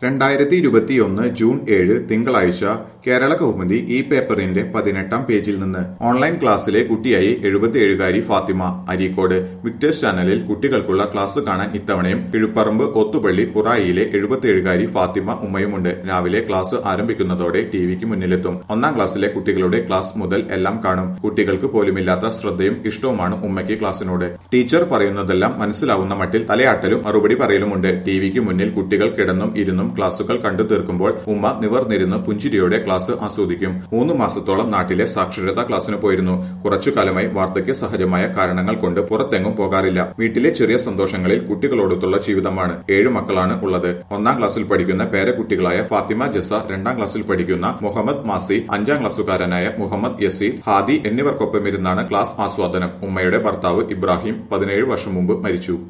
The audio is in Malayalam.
രണ്ടായിരത്തി ഇരുപത്തിയൊന്ന് ജൂൺ ഏഴ് തിങ്കളാഴ്ച കേരള കൗമുദി ഈ പേപ്പറിന്റെ പതിനെട്ടാം പേജിൽ നിന്ന് ഓൺലൈൻ ക്ലാസ്സിലെ കുട്ടിയായി എഴുപത്തിയേഴുകാരി ഫാത്തിമ അരീക്കോട് വിക്ടേഴ്സ് ചാനലിൽ കുട്ടികൾക്കുള്ള ക്ലാസ് കാണാൻ ഇത്തവണയും കിഴുപ്പറമ്പ് ഒത്തുപള്ളി പുറായിയിലെ എഴുപത്തിയേഴുകാരി ഫാത്തിമ ഉമ്മയുമുണ്ട് രാവിലെ ക്ലാസ് ആരംഭിക്കുന്നതോടെ ടിവിക്ക് മുന്നിലെത്തും ഒന്നാം ക്ലാസ്സിലെ കുട്ടികളുടെ ക്ലാസ് മുതൽ എല്ലാം കാണും കുട്ടികൾക്ക് പോലുമില്ലാത്ത ശ്രദ്ധയും ഇഷ്ടവുമാണ് ഉമ്മയ്ക്ക് ക്ലാസ്സിനോട് ടീച്ചർ പറയുന്നതെല്ലാം മനസ്സിലാവുന്ന മട്ടിൽ തലയാട്ടലും മറുപടി പറയലുമുണ്ട് ടിവിക്ക് മുന്നിൽ കുട്ടികൾ കിടന്നും ഇരുന്നും ക്ലാസുകൾ കണ്ടു തീർക്കുമ്പോൾ ഉമ്മ നിവർന്നിരുന്ന് പുഞ്ചിരിയോടെ ക്ലാസ് ആസ്വദിക്കും മൂന്ന് മാസത്തോളം നാട്ടിലെ സാക്ഷരതാ ക്ലാസ്സിന് പോയിരുന്നു കുറച്ചു കാലമായി വാർദ്ധക്യ സഹജമായ കാരണങ്ങൾ കൊണ്ട് പുറത്തെങ്ങും പോകാറില്ല വീട്ടിലെ ചെറിയ സന്തോഷങ്ങളിൽ കുട്ടികളോടൊത്തുള്ള ജീവിതമാണ് ഏഴു മക്കളാണ് ഉള്ളത് ഒന്നാം ക്ലാസ്സിൽ പഠിക്കുന്ന പേരക്കുട്ടികളായ ഫാത്തിമ ജസ രണ്ടാം ക്ലാസ്സിൽ പഠിക്കുന്ന മുഹമ്മദ് മാസി അഞ്ചാം ക്ലാസ്സുകാരനായ മുഹമ്മദ് യസീർ ഹാദി എന്നിവർക്കൊപ്പമിരുന്നാണ് ക്ലാസ് ആസ്വാദനം ഉമ്മയുടെ ഭർത്താവ് ഇബ്രാഹിം പതിനേഴ് വർഷം മുമ്പ് മരിച്ചു